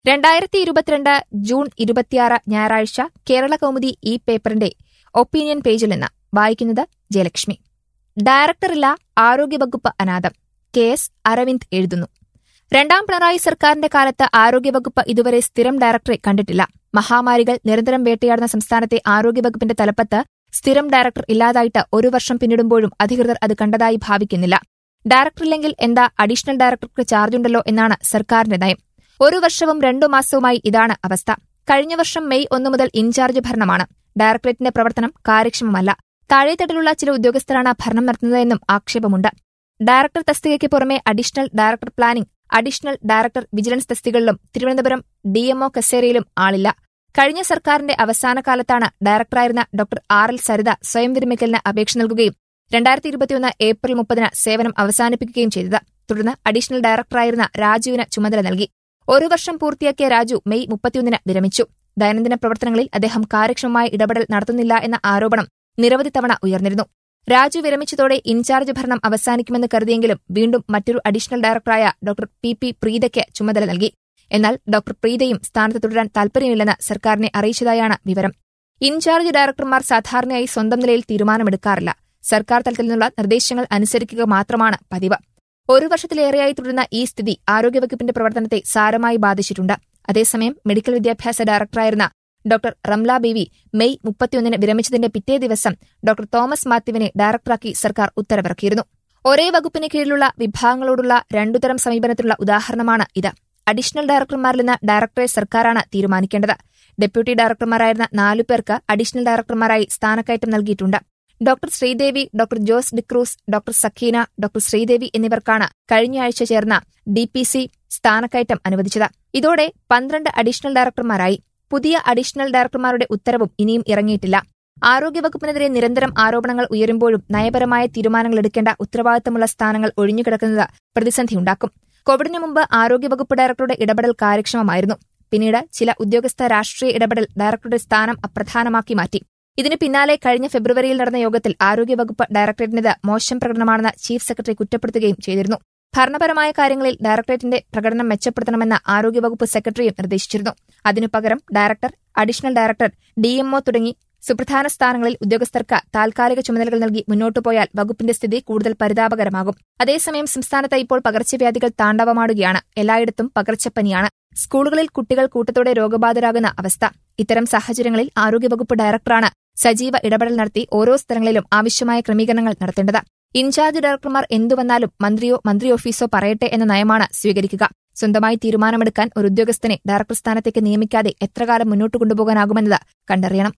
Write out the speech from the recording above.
രണ്ടായിരത്തി ഇരുപത്തിരണ്ട് ജൂൺ ഇരുപത്തിയാറ് ഞായറാഴ്ച കേരള കൗമുദി ഈ പേപ്പറിന്റെ ഒപ്പീനിയൻ പേജിൽ നിന്ന് വായിക്കുന്നത് ജയലക്ഷ്മി ഡയറക്ടറില്ല ആരോഗ്യവകുപ്പ് അനാഥം കെ എസ് അരവിന്ദ് എഴുതുന്നു രണ്ടാം പിണറായി സർക്കാരിന്റെ കാലത്ത് ആരോഗ്യവകുപ്പ് ഇതുവരെ സ്ഥിരം ഡയറക്ടറെ കണ്ടിട്ടില്ല മഹാമാരികൾ നിരന്തരം വേട്ടയാടുന്ന സംസ്ഥാനത്തെ ആരോഗ്യവകുപ്പിന്റെ തലപ്പത്ത് സ്ഥിരം ഡയറക്ടർ ഇല്ലാതായിട്ട് ഒരു വർഷം പിന്നിടുമ്പോഴും അധികൃതർ അത് കണ്ടതായി ഭാവിക്കുന്നില്ല ഡയറക്ടറില്ലെങ്കിൽ എന്താ അഡീഷണൽ ഡയറക്ടർക്ക് ചാർജുണ്ടല്ലോ എന്നാണ് സർക്കാരിന്റെ നയം ഒരു വർഷവും രണ്ടു മാസവുമായി ഇതാണ് അവസ്ഥ കഴിഞ്ഞ വർഷം മെയ് ഒന്നു മുതൽ ഇൻചാർജ് ഭരണമാണ് ഡയറക്ടറേറ്റിന്റെ പ്രവർത്തനം കാര്യക്ഷമമല്ല താഴെത്തട്ടിലുള്ള ചില ഉദ്യോഗസ്ഥരാണ് ഭരണം നടത്തുന്നതെന്നും ആക്ഷേപമുണ്ട് ഡയറക്ടർ തസ്തികയ്ക്ക് പുറമെ additional director planning additional director vigilance തസ്തികകളിലും തിരുവനന്തപുരം ഡിഎംഒ കസേരയിലും ആളില്ല കഴിഞ്ഞ സർക്കാരിന്റെ അവസാന കാലത്താണ് ഡയറക്ടറായിരുന്ന ഡോക്ടർ ആർ എൽ സരിത സ്വയം വിരമിക്കലിന് അപേക്ഷ നൽകുകയും രണ്ടായിരത്തി ഇരുപത്തിയൊന്ന് ഏപ്രിൽ മുപ്പതിന് സേവനം അവസാനിപ്പിക്കുകയും ചെയ്തത് തുടർന്ന് അഡീഷണൽ ഡയറക്ടറായിരുന്ന രാജുവിന് ചുമതല നൽകി ഒരു വർഷം പൂർത്തിയാക്കിയ രാജു മെയ് മുപ്പത്തിയൊന്നിന് വിരമിച്ചു ദൈനംദിന പ്രവർത്തനങ്ങളിൽ അദ്ദേഹം കാര്യക്ഷമമായ ഇടപെടൽ നടത്തുന്നില്ല എന്ന ആരോപണം നിരവധി തവണ ഉയർന്നിരുന്നു രാജു വിരമിച്ചതോടെ ഇൻചാർജ് ഭരണം അവസാനിക്കുമെന്ന് കരുതിയെങ്കിലും വീണ്ടും മറ്റൊരു അഡീഷണൽ ഡയറക്ടറായ ഡോക്ടർ പി പി പ്രീതയ്ക്ക് ചുമതല നൽകി എന്നാൽ ഡോക്ടർ പ്രീതയും സ്ഥാനത്ത് തുടരാൻ താൽപര്യമില്ലെന്ന് സർക്കാരിനെ അറിയിച്ചതായാണ് വിവരം ഇൻചാർജ് ഡയറക്ടർമാർ സാധാരണയായി സ്വന്തം നിലയിൽ തീരുമാനമെടുക്കാറില്ല സർക്കാർ തലത്തിൽ നിന്നുള്ള നിർദ്ദേശങ്ങൾ അനുസരിക്കുക മാത്രമാണ് പതിവ് ഒരു വർഷത്തിലേറെയായി തുടരുന്ന ഈ സ്ഥിതി ആരോഗ്യവകുപ്പിന്റെ പ്രവർത്തനത്തെ സാരമായി ബാധിച്ചിട്ടുണ്ട് അതേസമയം മെഡിക്കൽ വിദ്യാഭ്യാസ ഡയറക്ടറായിരുന്ന ഡോക്ടർ റംല ബേവി മെയ് മുപ്പത്തിയൊന്നിന് വിരമിച്ചതിന്റെ പിറ്റേ ദിവസം ഡോക്ടർ തോമസ് മാത്യുവിനെ ഡയറക്ടറാക്കി സർക്കാർ ഉത്തരവിറക്കിയിരുന്നു ഒരേ വകുപ്പിന് കീഴിലുള്ള വിഭാഗങ്ങളോടുള്ള രണ്ടുതരം സമീപനത്തിലുള്ള ഉദാഹരണമാണ് ഇത് അഡീഷണൽ ഡയറക്ടർമാരിൽ നിന്ന് ഡയറക്ടറെ സർക്കാരാണ് തീരുമാനിക്കേണ്ടത് ഡെപ്യൂട്ടി ഡയറക്ടർമാരായിരുന്ന നാലു പേർക്ക് അഡീഷണൽ ഡയറക്ടർമാരായി സ്ഥാനക്കയറ്റം നൽകിയിട്ടുണ്ട് doctor Sreedevi doctor Jose D'Cruz doctor Sakeena doctor Sreedevi എന്നിവർക്കാണ് കഴിഞ്ഞയാഴ്ച ചേർന്ന ഡി പി സി സ്ഥാനക്കയറ്റം അനുവദിച്ചത് ഇതോടെ പന്ത്രണ്ട് അഡീഷണൽ ഡയറക്ടർമാരായി പുതിയ അഡീഷണൽ ഡയറക്ടർമാരുടെ ഉത്തരവും ഇനിയും ഇറങ്ങിയിട്ടില്ല ആരോഗ്യവകുപ്പിനെതിരെ നിരന്തരം ആരോപണങ്ങൾ ഉയരുമ്പോഴും നയപരമായ തീരുമാനങ്ങൾ എടുക്കേണ്ട ഉത്തരവാദിത്തമുള്ള സ്ഥാനങ്ങൾ ഒഴിഞ്ഞുകിടക്കുന്നത് പ്രതിസന്ധിയുണ്ടാക്കും കോവിഡിന് മുമ്പ് ആരോഗ്യവകുപ്പ് ഡയറക്ടറുടെ ഇടപെടൽ കാര്യക്ഷമമായിരുന്നു പിന്നീട് ചില ഉദ്യോഗസ്ഥ രാഷ്ട്രീയ ഇടപെടൽ ഡയറക്ടറുടെ സ്ഥാനം അപ്രധാനമാക്കി മാറ്റി ഇതിനു പിന്നാലെ കഴിഞ്ഞ ഫെബ്രുവരിയിൽ നടന്ന യോഗത്തിൽ ആരോഗ്യവകുപ്പ് ഡയറക്ടറേറ്റിന്റേത് മോശം പ്രകടനമാണെന്ന് ചീഫ് സെക്രട്ടറി കുറ്റപ്പെടുത്തുകയും ചെയ്തിരുന്നു ഭരണപരമായ കാര്യങ്ങളിൽ ഡയറക്ടറേറ്റിന്റെ പ്രകടനം മെച്ചപ്പെടുത്തണമെന്ന് ആരോഗ്യവകുപ്പ് സെക്രട്ടറിയും നിർദ്ദേശിച്ചിരുന്നു അതിനു പകരം ഡയറക്ടർ അഡീഷണൽ ഡയറക്ടർ ഡിഎംഒ തുടങ്ങി സുപ്രധാന സ്ഥാനങ്ങളിൽ ഉദ്യോഗസ്ഥർക്ക് താൽക്കാലിക ചുമതലകൾ നൽകി മുന്നോട്ടു പോയാൽ വകുപ്പിന്റെ സ്ഥിതി കൂടുതൽ പരിതാപകരമാകും അതേസമയം സംസ്ഥാനത്ത് ഇപ്പോൾ പകർച്ചവ്യാധികൾ താണ്ഡവമാടുകയാണ് എല്ലായിടത്തും പകർച്ചപ്പനിയാണ് സ്കൂളുകളിൽ കുട്ടികൾ കൂട്ടത്തോടെ രോഗബാധിതരാകുന്ന അവസ്ഥ ഇത്തരം സാഹചര്യങ്ങളിൽ ആരോഗ്യവകുപ്പ് ഡയറക്ടറാണ് സജീവ ഇടപെടൽ നടത്തി ഓരോ സ്ഥലങ്ങളിലും ആവശ്യമായ ക്രമീകരണങ്ങൾ നടത്തേണ്ടത് ഇൻചാർജ് ഡയറക്ടർമാർ എന്തുവന്നാലും മന്ത്രിയോ മന്ത്രി ഓഫീസോ പറയട്ടെ എന്ന നയമാണ് സ്വീകരിക്കുക സ്വന്തമായി തീരുമാനമെടുക്കാൻ ഒരു ഉദ്യോഗസ്ഥനെ ഡയറക്ടർ സ്ഥാനത്തേക്ക് നിയമിക്കാതെ എത്രകാലം മുന്നോട്ട് കൊണ്ടുപോകാനാകുമെന്നത് കണ്ടറിയണം